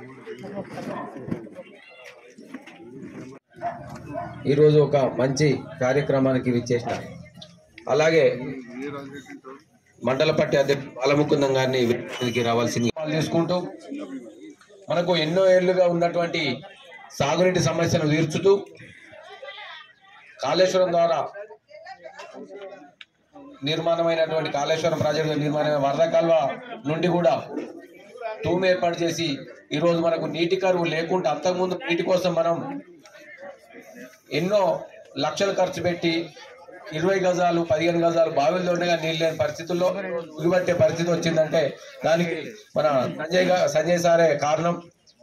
ఈరోజు ఒక మంచి కార్యక్రమానికి విచ్చేసిన అలాగే మండల పట్టి అధ్యక్షుడు బాలముకుందం గారిని వేదికకి రావాల్సింది తీసుకుంటూ మనకు ఎన్నో ఏళ్లుగా ఉన్నటువంటి సాగునీటి సమస్యను తీర్చుతూ కాళేశ్వరం ద్వారా నిర్మాణమైనటువంటి కాళేశ్వరం ప్రాజెక్టు నిర్మాణమైన వరద కాల్వ నుండి కూడా తూము ఏర్పాటు చేసి ఈరోజు మనకు నీటి కరువు లేకుండా అంతకుముందు నీటి కోసం మనం ఎన్నో లక్షలు ఖర్చు పెట్టి ఇరవై గజాలు పదిహేను గజాలు బావిల్లో ఉండగా నీళ్ళు లేని పరిస్థితుల్లో ఉరిబట్టే పరిస్థితి వచ్చిందంటే దానికి మన సంజయ్ గా సంజయ్ సారే కారణం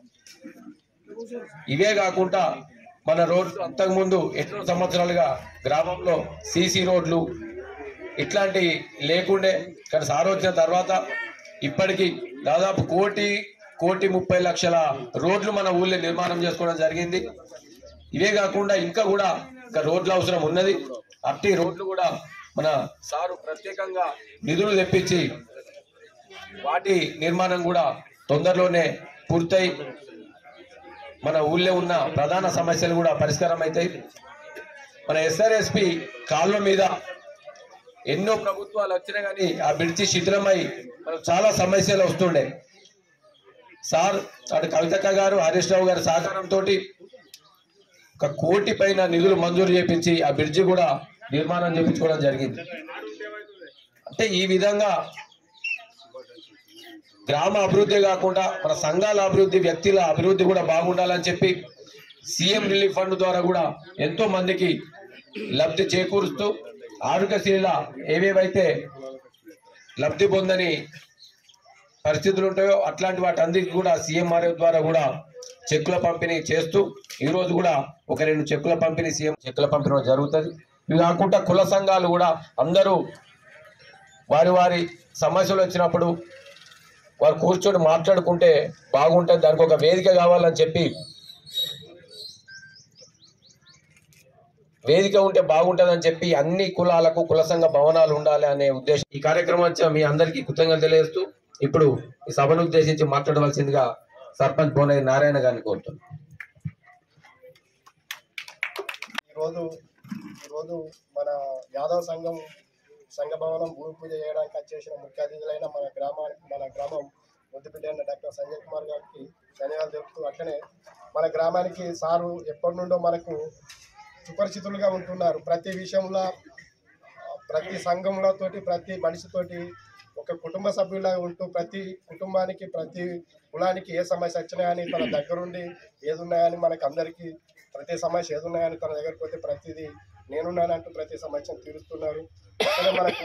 ఇవే కాకుండా మన రోడ్లు అంతకుముందు ఎన్నో సంవత్సరాలుగా గ్రామంలో సీసీ రోడ్లు ఇట్లాంటి లేకుండే కానీ సార్ వచ్చిన తర్వాత ఇప్పటికి దాదాపు కోటి కోటి ముప్పై లక్షల రోడ్లు మన ఊళ్ళో నిర్మాణం చేసుకోవడం జరిగింది ఇవే కాకుండా ఇంకా కూడా ఇంకా రోడ్ల అవసరం ఉన్నది అట్టి రోడ్లు కూడా మన సారు ప్రత్యేకంగా నిధులు తెప్పించి వాటి నిర్మాణం కూడా తొందరలోనే పూర్తయి మన ఊళ్ళో ఉన్న ప్రధాన సమస్యలు కూడా పరిష్కారం అవుతాయి మన ఎస్ఆర్ఎస్పి కాలువ మీద ఎన్నో ప్రభుత్వాలు వచ్చినా కానీ ఆ బ్రిడ్జి శిథిలమై మనకు చాలా సమస్యలు వస్తుండే సార్ అటు కవితక్క గారు హరీష్ రావు గారి సహకారంతో ఒక కోటి పైన నిధులు మంజూరు చేపించి ఆ బ్రిడ్జి కూడా నిర్మాణం చేపించుకోవడం జరిగింది అంటే ఈ విధంగా గ్రామ అభివృద్ధి కాకుండా మన సంఘాల అభివృద్ధి వ్యక్తుల అభివృద్ధి కూడా బాగుండాలని చెప్పి సీఎం రిలీఫ్ ఫండ్ ద్వారా కూడా ఎంతో మందికి లబ్ధి చేకూరుస్తూ ఆరోగ్యశీల ఏవేవైతే లబ్ధి పొందని పరిస్థితులు ఉంటాయో అట్లాంటి వాటి అందరికీ కూడా సీఎంఆర్ఎఫ్ ద్వారా కూడా చెక్కుల పంపిణీ చేస్తూ ఈ రోజు కూడా ఒక రెండు చెక్కుల పంపిణీ సీఎం చెక్కుల పంపిణీ జరుగుతుంది ఇవి కాకుండా కుల సంఘాలు కూడా అందరూ వారి వారి సమస్యలు వచ్చినప్పుడు వారు కూర్చొని మాట్లాడుకుంటే బాగుంటుంది దానికి ఒక వేదిక కావాలని చెప్పి వేదిక ఉంటే బాగుంటుందని చెప్పి అన్ని కులాలకు కుల సంఘ భవనాలు ఉండాలి అనే ఉద్దేశం ఈ కార్యక్రమం వచ్చి మీ అందరికీ కృతజ్ఞతలు తెలియజేస్తూ ఇప్పుడు ఈ సభను ఉద్దేశించి మాట్లాడవలసిందిగా సర్పంచ్ బోనయ్య నారాయణ గారిని కోరుతున్నాను ఈరోజు ఈరోజు మన యాదవ్ సంఘం సంఘ భవనం భూమి పూజ చేయడానికి వచ్చేసిన ముఖ్య అతిథులైన మన గ్రామానికి మన గ్రామం ముద్దుబిడ్డ అయిన డాక్టర్ సంజయ్ కుమార్ గారికి ధన్యవాదాలు చెప్తూ అట్లనే మన గ్రామానికి సారు ఎప్పటి నుండో మనకు సుపరిచితులుగా ఉంటున్నారు ప్రతి విషయంలో ఆ, ప్రతి సంఘంలో తోటి ప్రతి మనిషితోటి ఒక కుటుంబ సభ్యులాగా ఉంటూ ప్రతి కుటుంబానికి ప్రతి కులానికి ఏ సమస్య వచ్చినా కానీ తన దగ్గరుండి ఏది ఉన్నాయని మనకు అందరికీ ప్రతి సమస్య ఏది ఉన్నాయని తన దగ్గరికి పోతే ప్రతిదీ నేనున్నానంటూ ప్రతి సమస్యను తీరుస్తున్నారు అక్కడ మనకు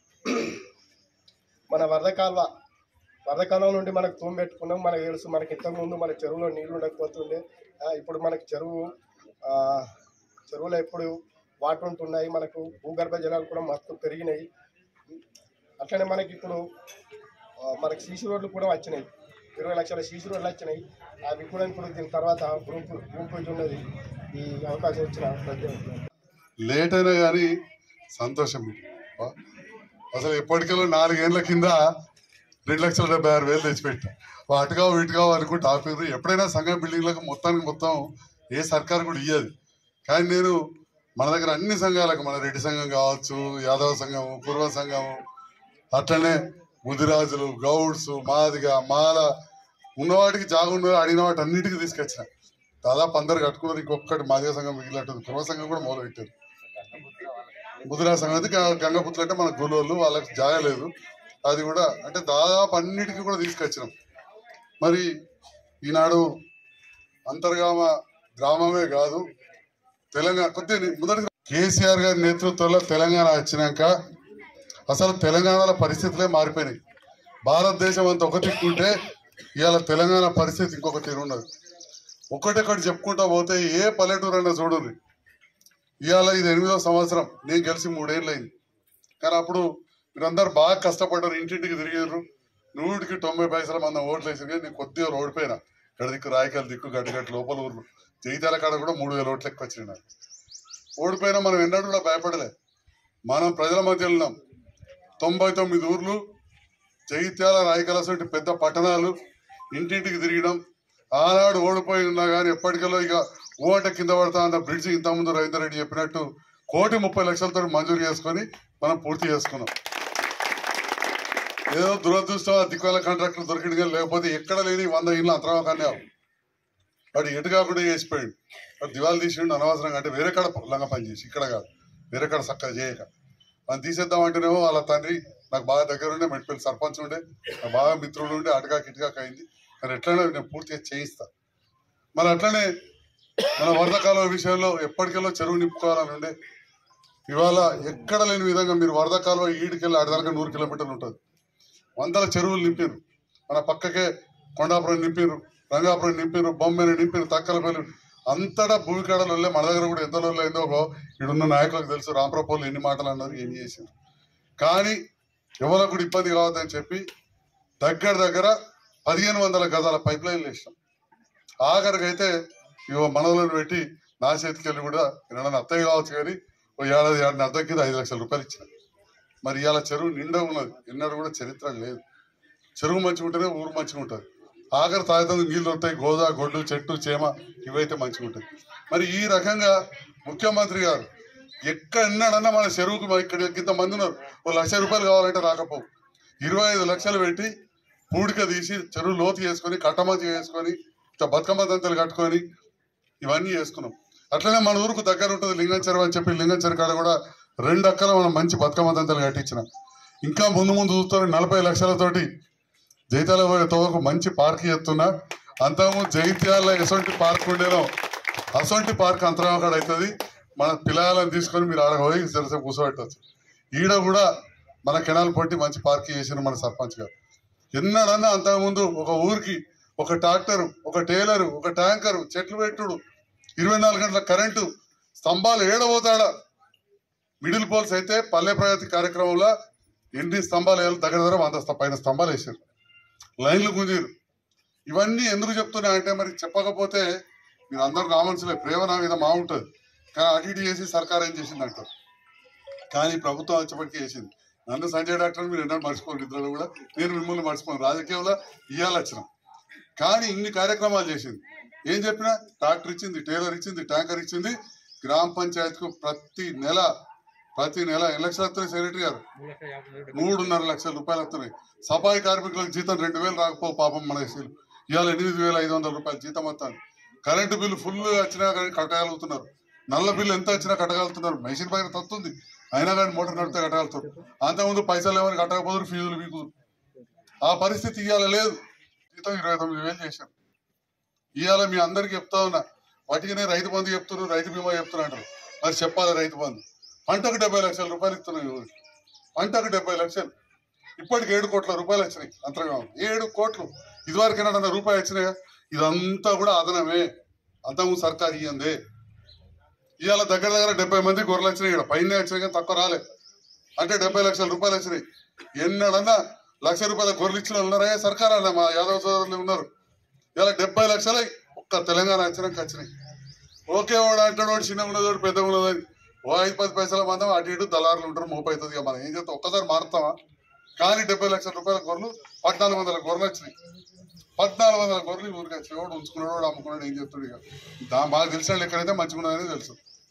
మన వరద కాల్వ వరద కాలం నుండి మనకు తూము పెట్టుకున్నాం మనకు తెలుసు మనకి ఇంతకుముందు మన చెరువులో నీళ్లు ఉండకపోతుండే ఆ, ఇప్పుడు మనకి చెరువు ఆ, చెరువులో ఎప్పుడు వాటర్ ఉంటున్నాయి మనకు భూగర్భ జలాలు కూడా మస్తు పెరిగినాయి అట్లనే మనకి ఇప్పుడు ఆ, మనకి సీసీ రోడ్లు కూడా వచ్చినాయి ఇరవై లక్షల సీసీ రోడ్లు వచ్చినాయి అవి కూడా ఇప్పుడు దీని తర్వాత భూమి పూ- భూమి పూజ ఉన్నది ఈ అవకాశం ఇచ్చిన ప్రతి ఒక్కరికి. లేట్ అయినా కానీ సంతోషం వా- అసలు ఎప్పటికెళ్ళో నాలుగేళ్ల కింద రెండు లక్షల డెబ్బై ఆరు వేలు తెచ్చిపెట్టా అటుగా ఇటుగా అనుకుంటే ఆపేరు ఎప్పుడైనా సంఘం బిల్డింగ్లకు మొత్తానికి మొత్తం ఏ సర్కారు కూడా ఇయ్యదు కానీ నేను మన దగ్గర అన్ని సంఘాలకు మన రెడ్డి సంఘం కావచ్చు యాదవ సంఘం పూర్వ సంఘం అట్లనే ముదిరాజులు గౌడ్స్ మాదిగ మాల ఉన్నవాటికి జాగుండ అడిగిన వాటి అన్నిటికీ తీసుకొచ్చిన దాదాపు అందరు కట్టుకున్నారు ఇంకొకటి మాదిగ సంఘం మిగిలినట్టుంది పూర్వ సంఘం కూడా మొదలు పెట్టారు ముదిరా సంఘం అయితే గ- గంగపుత్రులు అంటే మన గులోళ్ళు వాళ్ళకి జాగలేదు అది కూడా అంటే దాదాపు అన్నిటికీ కూడా తీసుకొచ్చినాం మరి ఈనాడు అంతర్గామ గ్రామమే కాదు తెలంగాణ కొద్దిగా మొదటి కేసీఆర్ గారి నేతృత్వంలో తెలంగాణ వచ్చినాక అసలు తెలంగాణలో పరిస్థితులే మారిపోయినాయి భారతదేశం అంతా ఒక తిక్కుంటే ఇవాళ తెలంగాణ పరిస్థితి ఇంకొక తీరు ఉన్నది ఒకటొకటి చెప్పుకుంటా పోతే ఏ పల్లెటూరు అయినా చూడండి ఇవాళ ఇది ఎనిమిదో సంవత్సరం నేను కలిసి మూడేళ్ళు అయింది కానీ అప్పుడు మీరందరూ బాగా కష్టపడ్డారు ఇంటింటికి తిరిగారు నూటికి తొంభై పైసల మంది ఓట్లు వేసారు కానీ నేను కొద్దిగా ఓడిపోయినా ఇక్కడ దిక్కు రాయకల్ దిక్కు గడ్డగట్టు లోపల ఊర్లు జగిత్యాల కాడ కూడా మూడు వేల ఓట్లు ఎక్కువ వచ్చినాయి నాకు ఓడిపోయినా మనం ఎన్నడూ కూడా భయపడలే మనం ప్రజల మధ్య ఉన్నాం తొంభై తొమ్మిది ఊర్లు జగిత్యాల రాయకల వంటి పెద్ద పట్టణాలు ఇంటింటికి తిరగడం ఆనాడు ఓడిపోయి ఉన్నా కానీ ఎప్పటికల్లో ఇక ఓట కింద పడతా అన్న బ్రిడ్జ్ ఇంతకుముందు రవీందర్ రెడ్డి చెప్పినట్టు కోటి ముప్పై లక్షలతో మంజూరు చేసుకొని మనం పూర్తి చేసుకున్నాం ఏదో దురదృష్టం ఆ దిక్కుల కాంట్రాక్టర్ దొరికింది కానీ లేకపోతే ఎక్కడ లేని వంద ఇళ్ళు అంతరావకాన్ని వాడు ఎటు కాకుండా చేసిపోయాడు వాడు దివాళి తీసిండు అనవసరంగా అంటే వేరే కాడ లంగా పని చేసి ఇక్కడ కాదు వేరే కాడ చక్కగా చేయక మనం తీసేద్దాం అంటేనేమో వాళ్ళ తండ్రి నాకు బాగా దగ్గర ఉండే మెట్పల్లి సర్పంచ్ ఉండే నాకు బాగా మిత్రులు ఉండే అటుగా కిటుగా అయింది మరి ఎట్లనే నేను పూర్తిగా చేయిస్తా మరి అట్లనే మన వరద కాలువ విషయంలో ఎప్పటికెల్లో చెరువు నింపుకోవాలని ఉండే ఇవాళ ఎక్కడ లేని విధంగా మీరు వరద కాలువ ఈడికెళ్ళి ఆడదాకా నూరు కిలోమీటర్లు ఉంటుంది వందల చెరువులు నింపారు మన పక్కకే కొండాపురం నింపారు రంగాపురం నింపారు బొమ్మని నింపారు తక్కలపల్లి అంతటా భూమి కాడలు వెళ్ళే మన దగ్గర కూడా ఎంత రోజులు అయిందో ఒక ఇడున్న నాయకులకు తెలుసు రామప్రపోలు ఎన్ని మాటలు అన్నారు ఏం చేశారు కానీ ఎవరికి కూడా ఇబ్బంది కావద్దని చెప్పి దగ్గర దగ్గర పదిహేను వందల గదాల పైప్ లైన్లు వేసినాం ఆఖరికి అయితే ఇవో మనవలను పెట్టి నా చేతికి వెళ్ళి కూడా ఏమన్నా అత్తయ్య కావచ్చు కానీ ఓ ఏడాది ఏడాది అద్దె కింద ఐదు లక్షల రూపాయలు ఇచ్చిన మరి ఇవాళ చెరువు నిండా ఉన్నది ఎన్నడూ కూడా చరిత్ర లేదు చెరువు మంచిగా ఉంటేనే ఊరు మంచిగా ఉంటుంది ఆఖరి తాగుతుంది నీళ్ళు వస్తాయి గోదా గొడ్డు చెట్టు చేమ ఇవైతే మంచిగా ఉంటాయి మరి ఈ రకంగా ముఖ్యమంత్రి గారు ఎక్కడ ఎన్నడన్నా మన చెరువుకు మన ఇక్కడ ఇంత మంది ఉన్నారు ఓ లక్ష రూపాయలు కావాలంటే రాకపోవు ఇరవై ఐదు లక్షలు పెట్టి పూడిక తీసి చెరువు లోతు చేసుకొని కట్టమతి చేసుకొని ఇట్లా బతుకమ్మ దంతలు కట్టుకొని ఇవన్నీ చేసుకున్నాం అట్లనే మన ఊరుకు దగ్గర ఉంటుంది లింగం చెరువు అని చెప్పి లింగం చెరువు కాడ కూడా రెండు అక్కల మనం మంచి బతుకమ్మ దంతలు కట్టించినాం ఇంకా ముందు ముందు చూస్తారు నలభై లక్షలతోటి జైతాల తోవకు మంచి పార్క్ చేస్తున్నా అంతకుముందు జైత్యాల ఎసొంటి పార్క్ ఉండేనో అసొంటి పార్క్ అంతరం కాడ అవుతుంది మన పిల్లలను తీసుకొని మీరు ఆడ పోయి సరసే కూర్చోబెట్టచ్చు ఈడ కూడా మన కెనాల్ పొట్టి మంచి పార్క్ చేసిన మన సర్పంచ్ గారు ఎన్నడన్నా అంతకుముందు ఒక ఊరికి ఒక ట్రాక్టర్ ఒక టేలర్ ఒక ట్యాంకర్ చెట్లు పెట్టుడు ఇరవై నాలుగు గంటల కరెంటు స్తంభాలు ఏడబోతాడా మిడిల్ పోల్స్ అయితే పల్లె ప్రగతి కార్యక్రమంలో ఎన్ని స్తంభాలు వేయాలి దగ్గర దగ్గర వంద స్త- పైన స్తంభాలు వేసారు లైన్లు గుంజీరు ఇవన్నీ ఎందుకు చెప్తున్నా అంటే మరి చెప్పకపోతే మీరు అందరూ కావాల్సిన ప్రేమ నా మీద మా ఉంటుంది కానీ అటు ఇటు చేసి సర్కార్ ఏం చేసింది అంటారు కానీ ప్రభుత్వం వచ్చేప్పటికీ చేసింది నన్ను సంజయ్ డాక్టర్ మీరు ఎన్నో మర్చిపోరు ఇద్దరు కూడా నేను మిమ్మల్ని మర్చిపోను రాజకీయంలో ఇయ్యాలి వచ్చిన కానీ ఇన్ని కార్యక్రమాలు చేసింది ఏం చెప్పినా ట్రాక్టర్ ఇచ్చింది టైలర్ ఇచ్చింది ట్యాంకర్ ఇచ్చింది గ్రామ పంచాయతీకు ప్రతి నెల ప్రతి నెల ఎన్ని లక్షలు వస్తున్నాయి సెక్రటరీ గారు మూడున్నర లక్షల రూపాయలు వస్తున్నాయి సఫాయి కార్మికులకు జీతం రెండు వేలు రాకపో పాపం మన ఎస్సీలు ఇవాళ ఎనిమిది వేల ఐదు వందల రూపాయలు జీతం వస్తాను కరెంటు బిల్లు ఫుల్ వచ్చినా కానీ కట్టగలుగుతున్నారు నల్ల బిల్లు ఎంత వచ్చినా కట్టగలుగుతున్నారు మెషిన్ పైన తత్తుంది అయినా కానీ మోటార్ నడితే కట్టగలుగుతారు అంతకుముందు పైసలు ఏమైనా కట్టకపోదురు ఫీజులు మీకు ఆ పరిస్థితి ఇవాళ లేదు జీతం ఇరవై తొమ్మిది వేలు చేశారు ఇవాళ మీ అందరికి చెప్తా ఉన్నా వాటికినే రైతు బంధు చెప్తున్నారు రైతు బీమా చెప్తున్నారు మరి చెప్పాలి రైతు బంధు పంటకు డెబ్బై లక్షల రూపాయలు ఇస్తున్నాయి ఊరికి పంటకు డెబ్బై లక్షలు ఇప్పటికి ఏడు కోట్ల రూపాయలు వచ్చినాయి అంతర్గం ఏడు కోట్లు ఇదివరకైనా రూపాయి వచ్చినాయా ఇదంతా కూడా అదనమే అంతము సర్కార్ ఇయ్యందే ఇవాళ దగ్గర దగ్గర డెబ్బై మంది గొర్రెలు వచ్చినాయి ఇక్కడ పైన వచ్చినాయి కానీ తక్కువ రాలే అంటే డెబ్బై లక్షల రూపాయలు వచ్చినాయి ఎన్నడన్నా లక్ష రూపాయల గొర్రెలు ఇచ్చిన వాళ్ళు ఉన్నారా ఏ సర్కార్ అన్న మా యాదవ్ సోదరులు ఉన్నారు ఇలా డెబ్బై లక్షలై ఒక్క తెలంగాణ వచ్చినాక వచ్చినాయి ఓకే వాడు అంటాడు వాడు చిన్న ఉన్నదోడు పెద్ద ఉన్నదని ఓ ఐదు పది పైసల మందం అటు ఇటు దళారులు ఉంటారు మోపు అవుతుంది ఇక మనం ఏం చేస్తాం ఒక్కసారి మారుతామా కానీ డెబ్బై లక్షల రూపాయల గొర్రెలు పద్నాలుగు వందల గొర్రెలు వచ్చినాయి పద్నాలుగు వందల గొర్రెలు ఊరికి వచ్చినాయి వాడు ఉంచుకున్నాడు వాడు అమ్ముకున్నాడు ఏం చెప్తాడు ఇక దా బాగా తెలిసిన వాళ్ళు ఎక్కడైతే మంచిగా ఉన్నదని తెలుసు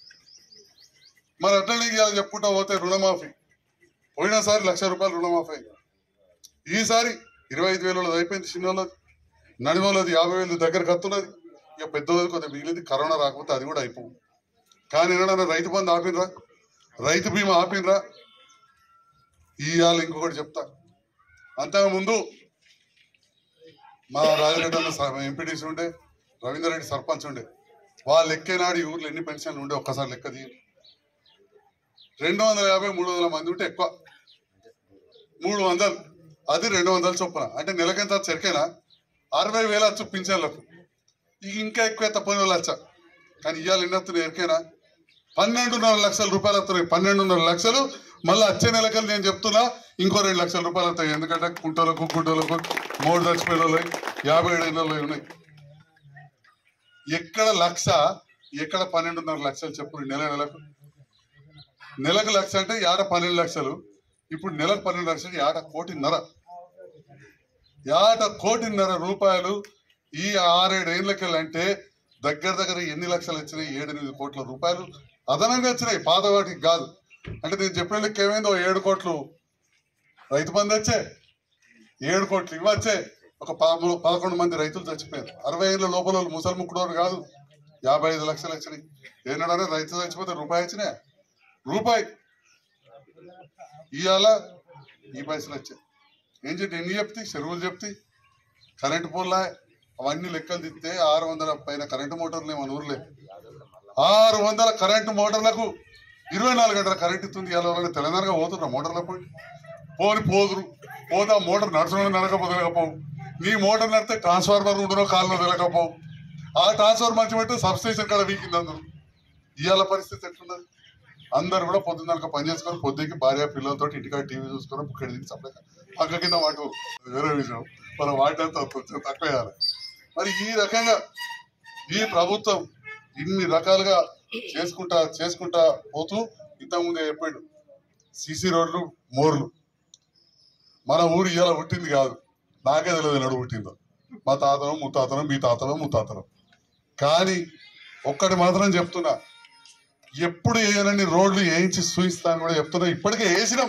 మరి అట్లనే ఇవాళ చెప్పుకుంటా పోతే రుణమాఫీ పోయినసారి లక్ష రూపాయలు రుణమాఫీ అయింది ఈసారి ఇరవై ఐదు వేల అయిపోయింది చిన్న వాళ్ళది నడిమలది యాభై వేలు దగ్గరకు వస్తున్నది ఇక పెద్దోళ్ళది కొద్దిగా మిగిలింది కరోనా రాకపోతే అది కూడా అయిపోవు కానీ ఏమన్నా రైతు బంధు ఆపినరా రైతు బీమా ఆపినరా ఇవాళ ఇంకొకటి చెప్తా అంతకుముందు మా రాజరెడ్డి అన్న ఎంపీటీసీ ఉండే రవీందర్ రెడ్డి సర్పంచ్ ఉండే వాళ్ళు ఎక్కేనాడు ఈ ఊర్లో ఎన్ని పెన్షన్లు ఉండే ఒక్కసారి లెక్క తీయ రెండు వందల యాభై మూడు వందల మంది ఉంటే ఎక్కువ మూడు వందలు అది రెండు వందలు చొప్పున అంటే నెలకెంత చెరికేనా అరవై వేల వచ్చు పింఛన్లకు ఇక ఇంకా ఎక్కువ తప్పని వాళ్ళు వచ్చా కానీ ఇవాళ ఎన్ని వస్తున్నాయి ఎరికేనా పన్నెండున్నర లక్షల రూపాయలు వస్తున్నాయి పన్నెండున్నర లక్షలు మళ్ళీ వచ్చే నెలకలు నేను చెప్తున్నా ఇంకో రెండు లక్షల రూపాయలు వస్తాయి ఎందుకంటే కుంటోలకు గుడ్డోలకు మూడు చచ్చిపోయిన వాళ్ళు యాభై ఏడు ఏళ్ళ వాళ్ళు ఉన్నాయి ఎక్కడ లక్ష ఎక్కడ పన్నెండున్నర లక్షలు చెప్పు నెల నెలకు నెలకు లక్ష అంటే ఏట పన్నెండు లక్షలు ఇప్పుడు నెలకు పన్నెండు లక్షలు ఏట కోటిన్నర ఏట కోటిన్నర రూపాయలు ఈ ఆరేడు ఏళ్ళకెళ్ళంటే దగ్గర దగ్గర ఎన్ని లక్షలు వచ్చినాయి ఏడెనిమిది కోట్ల రూపాయలు అదనంగా వచ్చినాయి పాత వాటికి కాదు అంటే నేను చెప్పిన లెక్క ఏమైందో ఏడు కోట్లు రైతు బంధు వచ్చే ఏడు కోట్లు ఇవ్వచ్చే ఒక పదమూడు పదకొండు మంది రైతులు చచ్చిపోయారు అరవై ఏళ్ళ లోపల వాళ్ళు ముసలి ముక్కుడోరు కాదు యాభై ఐదు లక్షలు వచ్చినాయి ఏనాడనే రైతు చచ్చిపోతే రూపాయి వచ్చినాయి రూపాయి ఇవాళ ఈ పైసలు వచ్చాయి ఏం చెప్పి ఎన్ని చెప్తే చెరువులు చెప్తే కరెంటు పోల్లా అవన్నీ లెక్కలు తిస్తే ఆరు వందల పైన కరెంటు మోటార్లు మన ఊర్లే ఆరు వందల కరెంటు మోటార్లకు ఇరవై నాలుగు గంటల కరెంట్ ఇస్తుంది ఇవాళ వాళ్ళని తెలంగాణగా పోతున్నా మోటార్ల పోయి పోని పోదురు పోతే ఆ మోటార్ నడచడం నడకపోతలేకపోవు నీ మోటార్ నడితే ట్రాన్స్ఫార్మర్ ఉండనో కాళ్ళలో తెలకపోవు ఆ ట్రాన్స్ఫార్మర్ మంచి పెట్టి సబ్ స్టేషన్ కాడ వీకింది అందరు ఇవాళ పరిస్థితి ఎట్లున్నది అందరు కూడా పొద్దున్న పని చేసుకొని పొద్దుకి భార్య పిల్లలతో ఇంటికాడ టీవీ చూసుకొని బుక్కడి తిని సపరేట్ పక్క కింద వాటి వేరే విషయం మనం వాటినంత కొంచెం తక్కువ వేయాలి మరి ఈ రకంగా ఈ ప్రభుత్వం ఇన్ని రకాలుగా చేసుకుంటా చేసుకుంటా పోతూ ఇంతకుముందే చెప్పాడు సిసి రోడ్లు మోర్లు మన ఊరు ఇవాళ పుట్టింది కాదు నాకే తెలియదు నడు పుట్టిందో మా తాతనో ముత్తాతనో మీ తాతనో ముత్తాతనో కానీ ఒక్కటి మాత్రం చెప్తున్నా ఎప్పుడు వేయనని రోడ్లు వేయించి చూయిస్తాను కూడా చెప్తున్నా ఇప్పటికే వేసినాం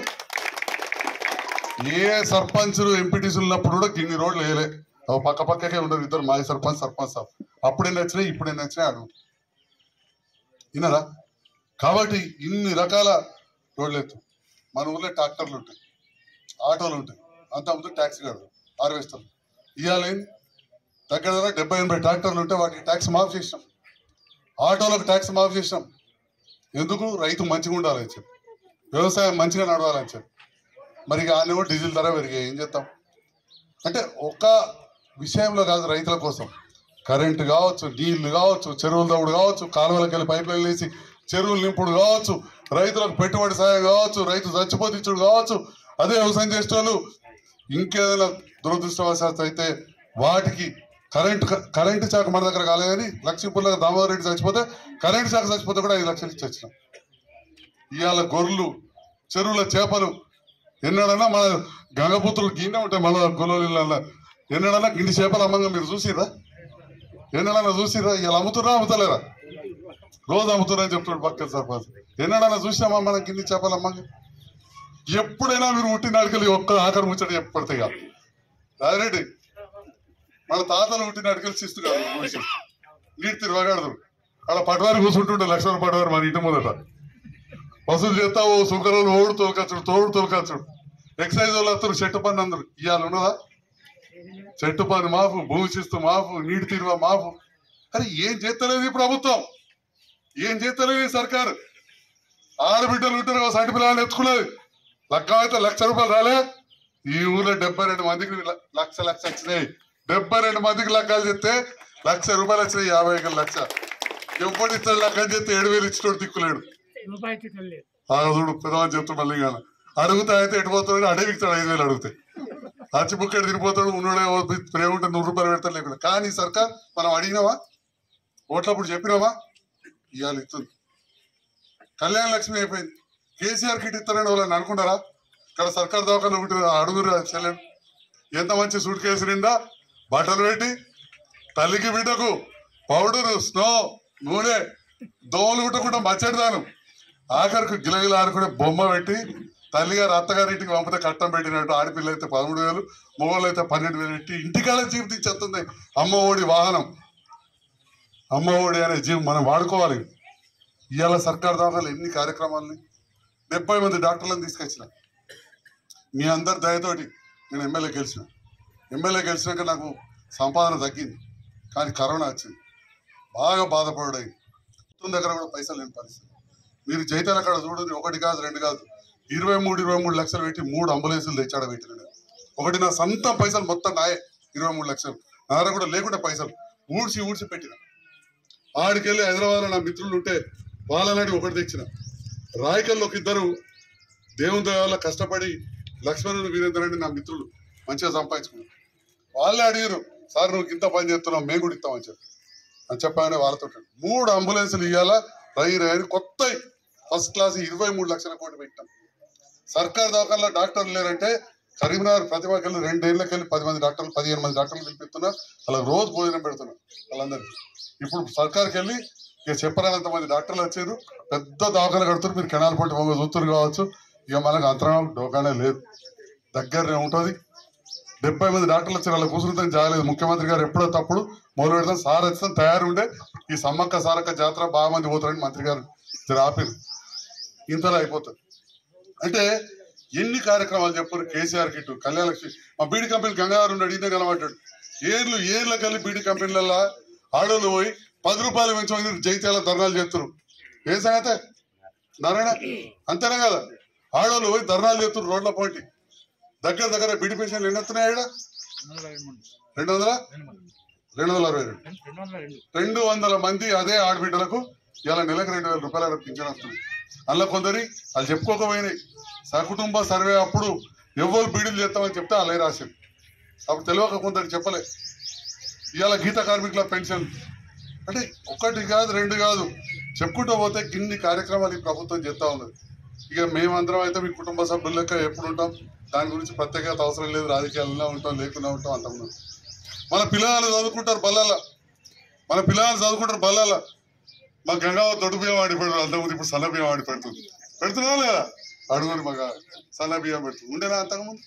ఏ సర్పంచులు ఎంపీటీసీలు ఉన్నప్పుడు కూడా ఇన్ని రోడ్లు వేయలే ఓ పక్క పక్కకే ఉండరు ఇద్దరు మాజీ సర్పంచ్ సర్పంచ్ సాబ్ అప్పుడే నచ్చినాయి ఇప్పుడే నచ్చినాయి అడుగు వినరా కాబట్టి ఇన్ని రకాల రోడ్లు ఎత్తు మన ఊర్లో ట్రాక్టర్లు ఉంటాయి ఆటోలు ఉంటాయి అంత ముందు ట్యాక్సీ కడతాం హార్వెస్టర్ ఇవాళ ఏంది దగ్గర దగ్గర డెబ్బై ఎనభై ట్రాక్టర్లు ఉంటే వాటికి ట్యాక్స్ మాఫ్ చేసినాం ఆటోలకు ట్యాక్స్ మాఫ్ చేసినాం ఎందుకు రైతు మంచిగా ఉండాలని చెప్పి వ్యవసాయం మంచిగా నడవాలని చెప్పి మరి ఇక ఆయన కూడా డీజిల్ ధర పెరిగాయి ఏం చేస్తాం అంటే ఒక విషయంలో కాదు రైతుల కోసం కరెంటు కావచ్చు నీళ్లు కావచ్చు చెరువుల దౌడు కావచ్చు కాలువలకు వెళ్ళి పైప్ లైన్ వేసి చెరువులు నింపుడు కావచ్చు రైతులకు పెట్టుబడి సాయం కావచ్చు రైతు చచ్చిపోతే ఇచ్చుడు కావచ్చు అదే వ్యవసాయం చేసేటోళ్ళు ఇంకేదైనా దురదృష్టవశాత్తు అయితే వాటికి కరెంట్ కరెంటు శాఖ మన దగ్గర కాలేదని లక్ష్మీపూర్లో దామోదర్ రెడ్డి చచ్చిపోతే కరెంటు శాఖ చచ్చిపోతే కూడా ఐదు లక్షలు ఇచ్చి వచ్చినాం ఇవాళ గొర్రెలు చెరువుల చేపలు ఎన్నడన్నా మన గంగపుత్రులు గిన్నె ఉంటాయి మన గొల్లల ఎన్నడన్నా గిన్ని చేపలు అమ్మంగా మీరు చూసిరా ఎన్నడన్నా చూసిరా ఇలా అమ్ముతున్నా అమ్ముతలేరా రోజు అమ్ముతున్నా అని చెప్తాడు పక్కన సర్పంచ్ ఎన్నడన్నా చూసినామా మనం గిన్ని చేపలు అమ్మంగా ఎప్పుడైనా మీరు పుట్టిన అడికలు ఒక్క ఆఖరి ముచ్చట చెప్పబడతాయి కాదు రాజిరెడ్డి మన తాతలు పుట్టిన అడికలు శిస్తు కాదు మనిషి. నీటి తిరగడదు అలా పటవారి కూర్చుంటుండే లక్షల పటవారి మన ఇంటి ముందట వసూలు చేస్తావు సుంకరాలు ఓడు తోలకచ్చుడు తోడు తోలకచ్చుడు ఎక్సైజ్ వాళ్ళు వస్తారు చెట్టు పని అందరు ఇవాళ ఉన్నదా చెట్టు పని మాఫు భూమి శిస్తు మాఫు నీటి తీరువ మాఫు అరే ఏం చేస్తలేదు ఈ ప్రభుత్వం ఏం చేస్తలేదు ఈ సర్కారు ఆడబిడ్డలు ఉంటారు ఒక సంటి పిల్లలు ఎత్తుకున్నది లగ్గం అయితే లక్ష రూపాయలు రాలే ఈ ఊర్లో డెబ్బై రెండు మందికి ల- లక్ష లక్ష వచ్చినాయి డెబ్బై రెండు మందికి లగ్గాలు చెప్తే లక్ష రూపాయలు వచ్చినాయి యాభై ఒక లక్ష ఎప్పుడు ఇస్తాడు లగ్గం చెప్తే ఏడు వేలు ఇచ్చినోడు దిక్కులేడు రూపాయి చికెన్ లేదు ఆ చూడు పెద్దవాళ్ళు చెప్తాడు మళ్ళీ కానీ అడుగుతా అయితే ఎటు పోతాడు అడవిస్తాడు ఐదు వేలు అడిగితే అచ్చి బుక్కడు తిరిగిపోతాడు ఉన్నోడే ఓ ప్రేమ ఉంటే నూరు రూపాయలు పెడతాడు లేకుండా కానీ సర్కార్ మనం అడిగినావా ఓట్లప్పుడు చెప్పినావా ఇవాళ ఇస్తుంది కళ్యాణ లక్ష్మి అయిపోయింది కేసీఆర్ కిట్ ఇస్తారని వాళ్ళని అనుకుంటారా ఇక్కడ సర్కార్ దవాఖాన ఒకటి అడుగురు చెల్లెండి ఎంత మంచి సూట్ కేసు నిండా బట్టలు పెట్టి తల్లికి బిడ్డకు పౌడరు స్నో నూనె దోమలు కుట్టకుండా మచ్చడిదాను ఆఖరికి గిలగిల ఆడుకునే బొమ్మ పెట్టి తల్లిగారు అత్తగారింటికి పంపితే కట్టం పెట్టినట్టు ఆడపిల్ల అయితే పదమూడు వేలు మొగోళ్ళు అయితే పన్నెండు వేలు పెట్టి ఇంటికాడ జీవి తెచ్చేస్తుంది అమ్మ ఓడి వాహనం అమ్మ ఓడి అనే జీవి మనం వాడుకోవాలి ఇవాళ సర్కార్ దాఖలు ఎన్ని కార్యక్రమాలని డెబ్బై మంది డాక్టర్లను తీసుకొచ్చిన మీ అందరి దయతోటి నేను ఎమ్మెల్యే గెలిచిన ఎమ్మెల్యే గెలిచినాక నాకు సంపాదన తగ్గింది కానీ కరోనా వచ్చింది బాగా బాధపడాయి మొత్తం దగ్గర కూడా పైసలు లేని పరిస్థితి మీరు జైతాల అక్కడ చూడండి ఒకటి కాదు రెండు కాదు ఇరవై మూడు ఇరవై మూడు లక్షలు పెట్టి మూడు అంబులెన్సులు తెచ్చాడ పెట్టిన ఒకటి నా సొంత పైసలు మొత్తం నాయే ఇరవై మూడు లక్షలు నా దగ్గర కూడా లేకుండా పైసలు ఊడ్చి ఊడ్చి పెట్టిన ఆడికెళ్ళి హైదరాబాద్లో నా మిత్రులు ఉంటే వాళ్ళనాటి ఒకటి తెచ్చిన రాయకల్లో ఒక ఇద్దరు దేవుని దయ వల్ల కష్టపడి లక్ష్మణుడు వీరేంద్ర రెడ్డి నా మిత్రులు మంచిగా సంపాదించుకున్నారు వాళ్ళే అడిగారు సార్ నువ్వు ఇంత పని చేస్తున్నావు మేము కూడా ఇస్తామని చెప్పి అని చెప్పానే వాళ్ళతో మూడు అంబులెన్సులు ఇవ్వాల రై రై కొత్త ఫస్ట్ క్లాస్ ఇరవై మూడు లక్షల కోటి పెట్టాం సర్కార్ దవాఖానలో డాక్టర్లు లేరంటే కరీంనగర్ ప్రతిభకి వెళ్ళి రెండేళ్ళకి వెళ్ళి పది మంది డాక్టర్లు పదిహేను మంది డాక్టర్లు పిలిపిస్తున్నా వాళ్ళకి రోజు భోజనం పెడుతున్నా వాళ్ళందరికీ ఇప్పుడు సర్కార్కి వెళ్ళి ఇక చెప్పరానంత మంది డాక్టర్లు వచ్చారు పెద్ద దవాఖాన కడుతున్నారు మీరు కెనాల్ పట్టి పొంగ చూస్తున్నారు కావచ్చు ఇక మనకు అంతరం డోకానే లేదు దగ్గరనే ఉంటుంది డెబ్బై మంది డాక్టర్లు వచ్చారు వాళ్ళ కూర్చుంటాం జాగలేదు ముఖ్యమంత్రి గారు ఎప్పుడో తప్పుడు మొదలు పెడతాం సార్ వచ్చిన తయారు ఉండే ఈ సమ్మక్క సారక్క జాతర బాగా మంది పోతారని మంత్రి గారు జర ఆపారు ఇంతలో అయిపోతుంది అంటే ఎన్ని కార్యక్రమాలు చెప్పారు కేసీఆర్ కిట్టు కళ్యాణ లక్ష్మి మా బీడీ కంపెనీ గంగాధర్ ఉన్నాడు ఇదే కనబడ్డాడు ఏర్లు ఏర్లకు వెళ్ళి బీడీ కంపెనీలలో ఆడోళ్ళు పోయి పది రూపాయలు పెంచమని జైత్యాల ధర్నాలు చేస్తారు ఏ సంగతే నారాయణ అంతేనా కదా ఆడోళ్ళు పోయి ధర్నాలు చేస్తారు రోడ్ల పోటీ దగ్గర దగ్గర బీడీ పెన్షన్లు ఎన్ని వస్తున్నాయి ఆడ రెండు వందల రెండు వందల అరవై రెండు రెండు వందల మంది అదే ఆడబిడ్డలకు ఇలా నెలకు రెండు వేల రూపాయల పింఛన్ వస్తుంది అందులో కొందరి వాళ్ళు చెప్పుకోకపోయినాయి సకుటుంబ సర్వే అప్పుడు ఎవరు బీడీలు చేస్తామని చెప్తే అలాగే రాసింది అప్పుడు తెలియక కొందరికి చెప్పలే ఇవాళ గీత కార్మికుల పెన్షన్ అంటే ఒకటి కాదు రెండు కాదు చెప్పుకుంటూ పోతే గిన్ని కార్యక్రమాలు ఈ ప్రభుత్వం చేస్తా ఉన్నది ఇక మేమందరం అయితే మీ కుటుంబ సభ్యుల లెక్క ఎప్పుడు ఉంటాం దాని గురించి ప్రత్యేకత అవసరం లేదు రాజకీయాల్లో ఉంటాం లేకుండా ఉంటాం అంత ఉన్నాం మన పిల్లలు చదువుకుంటారు బల్లాల మన పిల్లలు చదువుకుంటారు బల్లాల మా గంగావ దొడ్డు బియ్యం ఆడి పెడతారు అంతకుముందు ఇప్పుడు సన్న బియ్యం ఆడి పెడుతుంది పెడుతున్నా లేదా అడుగుని మగ సన్న బియ్యం పెడుతుంది ఉండేనా అంతకుముందు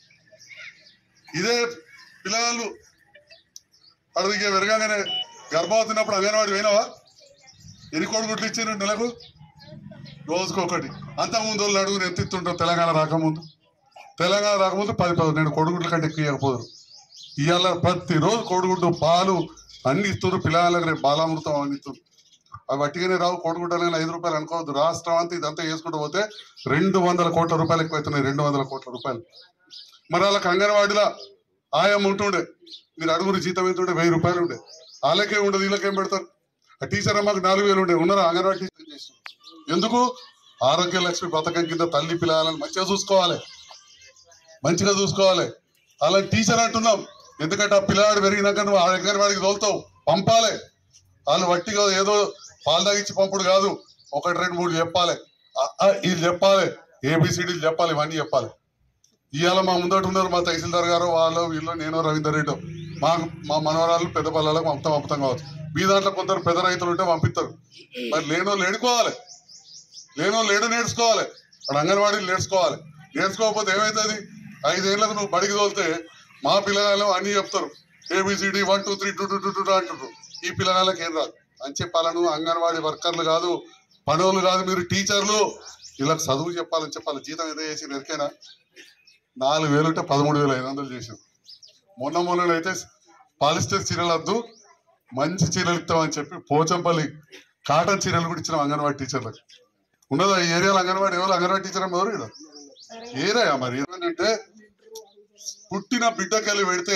ఇదే పిల్లలు అడుగుకే పెరగానే గర్భవతి ఉన్నప్పుడు అంగన్వాడి పోయినావా ఎన్ని కోడిగుడ్లు ఇచ్చారు నెలకు రోజుకొకటి అంతకుముందు వాళ్ళు అడుగుని ఎత్తిస్తుంటారు తెలంగాణ రాకముందు తెలంగాణ రాకముందు పది పదిహేను కోడిగుడ్ల కంటే ఎక్కువ ఇవ్వకపోదురు ఇవాళ ప్రతిరోజు కోడిగుడ్డు పాలు అన్ని ఇస్తున్నారు పిల్లలకు రేపు బాలామృతం అన్ని ఇస్తున్నారు అవి వట్టిగానే రావు కోడిగుడ్డలు ఐదు రూపాయలు అనుకోవద్దు రాష్ట్రం అంతా ఇదంతా వేసుకుంటూ పోతే రెండు వందల కోట్ల రూపాయలు ఎక్కువైతున్నాయి రెండు వందల కోట్ల రూపాయలు మరి వాళ్ళకి అంగన్వాడిలో ఆయం ఉంటుండే మీరు అడుగురు జీతం ఎంత ఉండే వెయ్యి రూపాయలు ఉండే వాళ్ళకే ఉండదు వీళ్ళకేం పెడతారు ఆ టీచర్ అమ్మకి నాలుగు వేలు ఉండే ఉన్నారా అంగన్వాడి టీచర్ చేసి ఎందుకు ఆరోగ్య లక్ష్మి పథకం కింద తల్లి పిల్లలను మంచిగా చూసుకోవాలి మంచిగా చూసుకోవాలి అలా టీచర్ అంటున్నాం ఎందుకంటే ఆ పిల్లవాడు పెరిగినాక నువ్వు ఆ అంగన్వాడికి తోలుతావు పంపాలి వాళ్ళు వట్టిగా ఏదో పాలు తాగిచ్చి పంపుడు కాదు ఒకటి రెండు మూడు చెప్పాలి ఆ- ఆ వీళ్ళు చెప్పాలి ఏబిసిడీలు చెప్పాలి ఇవన్నీ చెప్పాలి ఇవాళ మా ముందట ఉన్నారు మా తహసీల్దార్ గారు వాళ్ళు వీళ్ళు నేను రవీందర్ రెడ్డి మా మా మనవరాలు పెద్ద పల్లెలకు పంపుతాం పంపుతాం కావచ్చు మీ దాంట్లో కొందరు పెద్ద రైతులు ఉంటే పంపిస్తారు మరి లేనో లేడుకోవాలి లేనో లేడు నేర్చుకోవాలి అక్కడ అంగన్వాడీలు నేర్చుకోవాలి నేర్చుకోకపోతే ఏమవుతుంది ఐదేళ్లకు నువ్వు బడికి తోలితే మా పిల్లగాళ్ళు అన్ని చెప్తారు A B C D one two three two two two two అంటారు ఈ పిల్లగాళ్ళకి ఏం రాదు అని చెప్పాలను అంగన్వాడీ వర్కర్లు కాదు పనులు కాదు మీరు టీచర్లు వీళ్ళకి చదువు చెప్పాలని చెప్పాలి జీతం ఏదో చేసి ఎరికైనా నాలుగు వేలు ఉంటే పదమూడు వేల ఐదు వందలు చేశారు మొన్న మొన్న అయితే పాలిస్టర్ చీరలు వద్దు మంచి చీరలు ఇస్తామని చెప్పి పోచంపల్లి కాటన్ చీరలు కూడా ఇచ్చినాం అంగన్వాడీ టీచర్లకు ఉన్నదా ఈ ఏరియాలో అంగన్వాడీ ఎవరు అంగన్వాడీ టీచర్ అమ్మ ఎవరు ఇక్కడ ఏరయ్యా మరి ఏంటంటే పుట్టిన బిడ్డకెళ్ళి పెడితే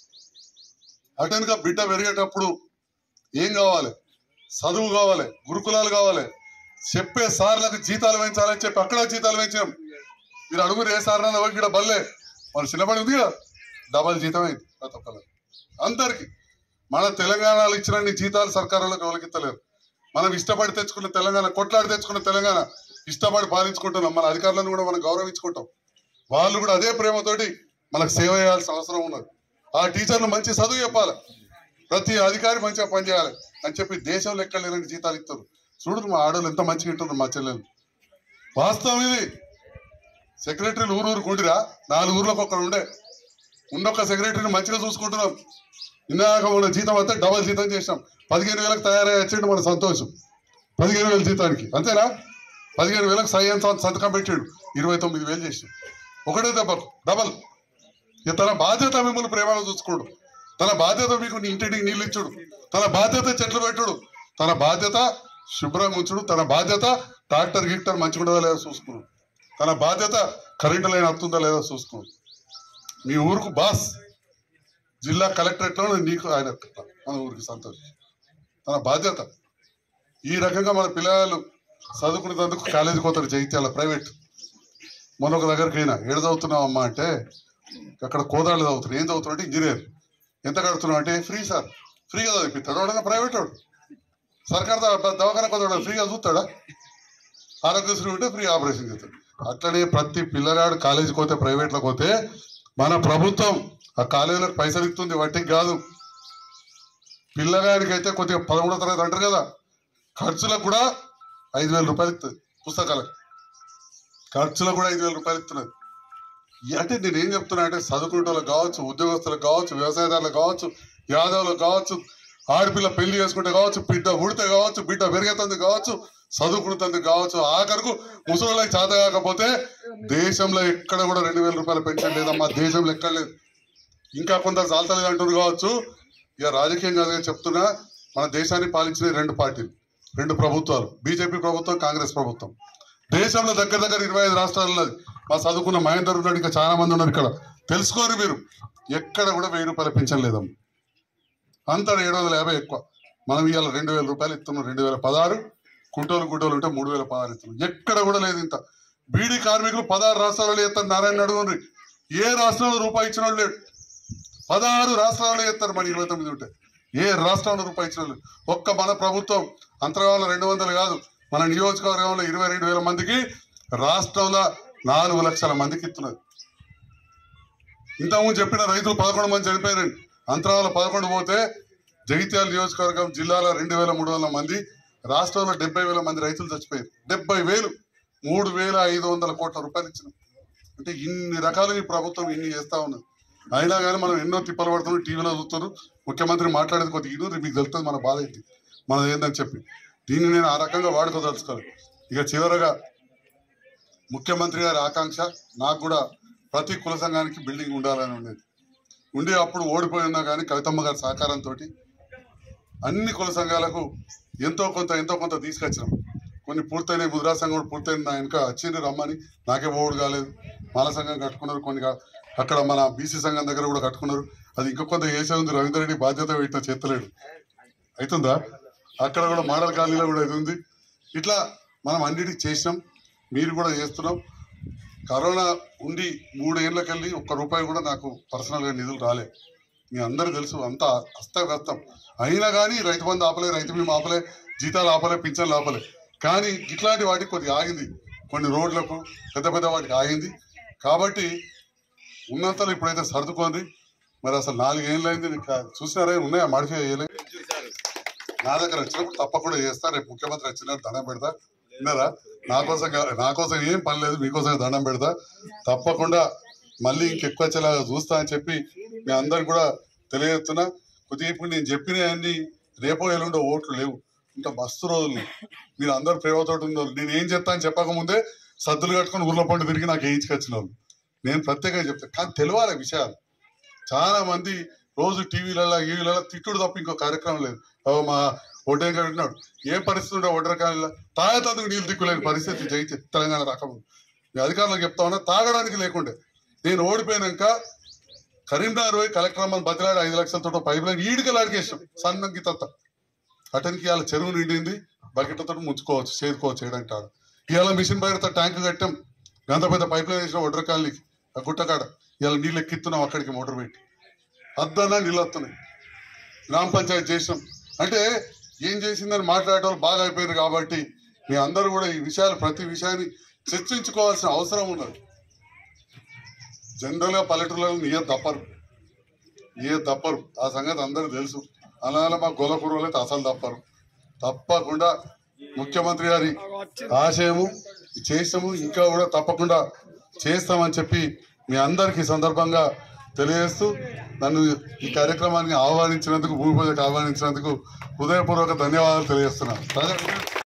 అటెన్గా బిడ్డ పెరిగేటప్పుడు ఏం కావాలి చదువు కావాలి గురుకులాలు కావాలి చెప్పే సార్లకు జీతాలు పెంచాలని చెప్పి అక్కడ జీతాలు పెంచాం మీరు అడుగురు ఏ సార్ నన్ను ఇక్కడ బల్లే మన చిన్నపడి ఉంది కదా డబల్ జీతం అయింది ప్రతి ఒక్కరు అందరికి మన తెలంగాణలో ఇచ్చిన జీతాలు సర్కారులకు ఎవరికిత్తలేరు మనం ఇష్టపడి తెచ్చుకున్న తెలంగాణ కొట్లాడి తెచ్చుకున్న తెలంగాణ ఇష్టపడి పాలించుకుంటున్నాం మన అధికారులను కూడా మనం గౌరవించుకుంటాం వాళ్ళు కూడా అదే ప్రేమతోటి మనకు సేవ చేయాల్సిన అవసరం ఉన్నది ఆ టీచర్లు మంచి చదువు చెప్పాలి ప్రతి అధికారి మంచిగా పనిచేయాలి అని చెప్పి దేశంలో ఎక్కడ లేని జీతాలు ఇస్తారు చూడు మా ఆడవాళ్ళు ఎంత మంచిగా ఉంటున్నారు మా చెల్లెలు వాస్తవం ఇది సెక్రటరీలు ఊరు ఊరు కూడిరా నాలుగు ఊర్లకు ఒక్కడు ఉండే ఉన్నొక్క సెక్రటరీని మంచిగా చూసుకుంటున్నాం ఇందాక మన జీతం అంతా డబల్ జీతం చేసినాం పదిహేను వేలకు తయారై వచ్చిండు మన సంతోషం పదిహేను వేల జీతానికి అంతేనా పదిహేను వేలకు సైన్ సంతకం పెట్టాడు ఇరవై తొమ్మిది వేలు చేసాం ఒకటే దెబ్బకు డబల్ ఇక తన బాధ్యత మిమ్మల్ని ప్రేమగా చూసుకోడు తన బాధ్యత మీకు నీ ఇంటికి నీళ్ళు ఇచ్చుడు తన బాధ్యత చెట్లు పెట్టుడు తన బాధ్యత శుభ్రంగా ఉంచుడు తన బాధ్యత ట్రాక్టర్ గిక్టర్ మంచిగా ఉండదా లేదా చూసుకున్నాడు తన బాధ్యత కరెంటు లైన్ వస్తుందా లేదా చూసుకోండి మీ ఊరుకు బాస్ జిల్లా కలెక్టరేట్లో నీకు ఆయన మన ఊరికి సంతోషం తన బాధ్యత ఈ రకంగా మన పిల్లలు చదువుకునేందుకు కాలేజీకి పోతారు జైత్యాల ప్రైవేట్ మొన్న ఒక దగ్గరికి అయినా ఏడు చదువుతున్నావు అమ్మా అంటే అక్కడ కోదాళ్ళు చదువుతున్నాడు ఏం చదువుతున్నావు అంటే ఇంజనీర్ ఎంత కడుతున్నావు అంటే ఫ్రీ సార్ ఫ్రీగా చదివిస్తాడు వాడన్నా ప్రైవేట్ వాడు సర్కార్ ద- దవాఖాన కొద్ది ఫ్రీగా చూస్తాడా ఆరోగ్యశ్రీ ఉంటే ఫ్రీ ఆపరేషన్ చేస్తాడు అట్లనే ప్రతి పిల్లగాడు కాలేజీకి పోతే ప్రైవేట్లోకి పోతే మన ప్రభుత్వం ఆ కాలేజీలకు పైసలు ఇస్తుంది వాటికి కాదు పిల్లగానికి అయితే కొద్దిగా పదమూడో తరగతి అంటారు కదా ఖర్చులకు కూడా ఐదు వేల రూపాయలు ఇస్తుంది పుస్తకాలకు ఖర్చులకు కూడా ఐదు వేల రూపాయలు ఇస్తున్నది ఈ అంటే నేను ఏం చెప్తున్నా అంటే చదువుకునే వాళ్ళకి కావచ్చు ఉద్యోగస్తులకు కావచ్చు వ్యవసాయదారులకు కావచ్చు యాదవులకు కావచ్చు ఆడపిల్ల పెళ్లి చేసుకుంటే కావచ్చు బిడ్డ ఉడితే కావచ్చు బిడ్డ పెరిగేతంది కావచ్చు చదువుకునేందుకు కావచ్చు ఆఖరకు ముసలిళ్ళకి చేత కాకపోతే దేశంలో ఎక్కడ కూడా రెండు వేల రూపాయల పెన్షన్ లేదమ్మా దేశంలో ఎక్కడ లేదు ఇంకా కొందరు చాలతలేదు అంటున్నారు కావచ్చు ఇక రాజకీయం కాదుగా చెప్తున్నా మన దేశాన్ని పాలించిన రెండు పార్టీలు రెండు ప్రభుత్వాలు బీజేపీ ప్రభుత్వం కాంగ్రెస్ ప్రభుత్వం దేశంలో దగ్గర దగ్గర ఇరవై ఐదు రాష్ట్రాలు ఉన్నది మా చదువుకున్న మహేందర్ ఉన్నాడు ఇంకా చాలా మంది ఉన్నారు ఇక్కడ తెలుసుకోరు మీరు ఎక్కడ కూడా వెయ్యి రూపాయల పెన్షన్ లేదమ్మా అంతా ఏడు వందల యాభై ఎక్కువ మనం ఇవాళ రెండు వేల రూపాయలు ఇస్తున్నాం రెండు వేల పదహారు కుంటోలు గుంటోలు ఉంటే మూడు వేల పదహారు ఇస్తున్నాం ఎక్కడ కూడా లేదు ఇంత బీడీ కార్మికులు పదహారు రాష్ట్రాలలో ఎత్తారు నారాయణ అడుగుండ్రి ఏ రాష్ట్రంలో రూపాయి ఇచ్చిన వాళ్ళు లేడు పదహారు రాష్ట్రాలలో ఎత్తారు మన ఇరవై తొమ్మిది ఉంటే ఏ రాష్ట్రంలో రూపాయి ఇచ్చిన వాళ్ళు లేరు. ఒక్క మన ప్రభుత్వం అంతర్గామంలో రెండు వందలు కాదు మన నియోజకవర్గంలో ఇరవై రెండు వేల మందికి రాష్ట్రంలో నాలుగు లక్షల మందికి ఇస్తున్నది ఇంతకుముందు చెప్పిన రైతులు పదకొండు మంది చనిపోయారండి అంతరాల పదకొండు పోతే జగిత్యాల నియోజకవర్గం జిల్లాలో రెండు వేల మూడు వందల మంది రాష్ట్రంలో డెబ్బై వేల మంది రైతులు చచ్చిపోయారు డెబ్బై వేలు మూడు వేల ఐదు వందల కోట్ల రూపాయలు ఇచ్చిన అంటే ఇన్ని రకాలుగా ఈ ప్రభుత్వం ఇన్ని చేస్తా ఉన్నది అయినా కానీ మనం ఎన్నో తిప్పలు పడుతున్నాం టీవీలో చూస్తున్నారు ముఖ్యమంత్రి మాట్లాడేది కొద్దిగా ఇను మీకు తెలుస్తుంది మన బాధ ఏంటి మనది ఏందని చెప్పి దీన్ని నేను ఆ రకంగా వాడుకోదలుచుకోవాలి ఇక చివరగా ముఖ్యమంత్రి గారి ఆకాంక్ష నాకు కూడా ప్రతి కుల సంఘానికి బిల్డింగ్ ఉండాలని ఉండేది ఉండి అప్పుడు ఓడిపోయినా కానీ కవితమ్మ గారి సహకారంతో అన్ని కుల సంఘాలకు ఎంతో కొంత ఎంతో కొంత తీసుకొచ్చినాం కొన్ని పూర్తయిన ముద్రా సంఘం కూడా పూర్తయిన నా వెనుక వచ్చింది రమ్మని నాకే ఓడు కాలేదు మాల సంఘం కట్టుకున్నారు కొన్ని కా- అక్కడ మన బీసీ సంఘం దగ్గర కూడా కట్టుకున్నారు అది ఇంకా కొంత చేసే ఉంది రవీందర్ రెడ్డి బాధ్యత పెట్టిన చేస్తలేడు అవుతుందా అక్కడ కూడా మోడల్ కాలనీలో కూడా ఇది ఉంది ఇట్లా మనం అన్నిటికీ చేసినాం మీరు కూడా చేస్తున్నాం కరోనా ఉండి మూడేళ్లకెళ్ళి ఒక్క రూపాయి కూడా నాకు పర్సనల్గా నిధులు రాలే మీ అందరూ తెలుసు అంతా అస్తవ్యస్తం అయినా కానీ రైతు బంధు ఆపలే రైతు బీమా ఆపలే జీతాలు ఆపలే పింఛన్లు ఆపలే కానీ ఇట్లాంటి వాటికి కొద్దిగా ఆగింది కొన్ని రోడ్లకు పెద్ద పెద్ద వాటికి ఆగింది కాబట్టి ఉన్నంతలో ఇప్పుడైతే సర్దుకోండి మరి అసలు నాలుగేళ్ళు అయింది నీకు చూసినారా ఉన్నాయా మాడిఫై చేయలే నా దగ్గర వచ్చినప్పుడు తప్పకుండా చేస్తా రేపు ముఖ్యమంత్రి వచ్చినప్పుడు దండం పెడతా విన్నారా నా కోసం కా- నా కోసం ఏం పని లేదు మీకోసం దండం పెడతా తప్పకుండా మళ్ళీ ఇంకెక్కువ వచ్చేలాగా చూస్తా అని చెప్పి మీ అందరికి కూడా తెలియజేస్తున్నా కొద్దిగా ఇప్పుడు నేను చెప్పిన అన్ని రేపో ఎల్లుండో ఓట్లు లేవు ఇంకా మస్తు రోజులు మీరు అందరు ప్రేమతోటి ఉన్న వాళ్ళు నేను ఏం చెప్తా అని చెప్పకముందే సద్దులు కట్టుకొని ఊర్లో పండు తిరిగి నాకు వేయించుకొచ్చిన వాళ్ళు నేను ప్రత్యేకంగా చెప్తాను కానీ తెలియాలి విషయాలు చాలా మంది రోజు టీవీలలో ఈవీలలో తిట్టుడు తప్ప ఇంకో కార్యక్రమం లేదు ఓ మా ఒడ్డేగా వింటున్నాడు ఏ పరిస్థితి ఉండే ఒడ్డరకాలలో తాగేతందుకు నీళ్ళు దిక్కులేని పరిస్థితి జైతే తెలంగాణ రాకముందు మీ అధికారులకు చెప్తా ఉన్నా తాగడానికి లేకుండే నేను ఓడిపోయినాక కరీంనగర్ పోయి కలెక్టర్ అమ్మని బతిలాడి ఐదు లక్షలతో పైప్ లైన్ ఈడికి లాడికేసాం సన్నంకి తత్త అతనికి ఇవాళ చెరువు నిండింది బకెట్లతో ముంచుకోవచ్చు చేదుకోవచ్చు చేయడానికి కాడ ఇవాళ మిషన్ బయట ట్యాంక్ కట్టాం గంత పెద్ద పైప్ లైన్ వేసిన ఒడ్ర కాలనీకి ఆ గుట్టకాడ ఇవాళ నీళ్ళు ఎక్కిస్తున్నాం అక్కడికి మోటార్ పెట్టి అద్దన్నా నీళ్ళు వస్తున్నాయి గ్రామ పంచాయతీ చేసినాం అంటే ఏం చేసిందని మాట్లాడే వాళ్ళు బాగా అయిపోయారు కాబట్టి మీ అందరూ కూడా ఈ విషయాలు ప్రతి విషయాన్ని చర్చించుకోవాల్సిన అవసరం ఉన్నది జనరల్ గా పల్లెటూరులో నీయ తప్పరు నీయ తప్పరు ఆ సంగతి అందరూ తెలుసు అలానే మా గొల్లకూరులో అయితే అసలు తప్పరు తప్పకుండా ముఖ్యమంత్రి గారి ఆశయము చేసాము ఇంకా కూడా తప్పకుండా చేస్తామని చెప్పి మీ అందరికి ఈ సందర్భంగా తెలియజేస్తూ నన్ను ఈ కార్యక్రమాన్ని ఆహ్వానించినందుకు భూమి పూజకు ఆహ్వానించినందుకు హృదయపూర్వక ధన్యవాదాలు తెలియజేస్తున్నాను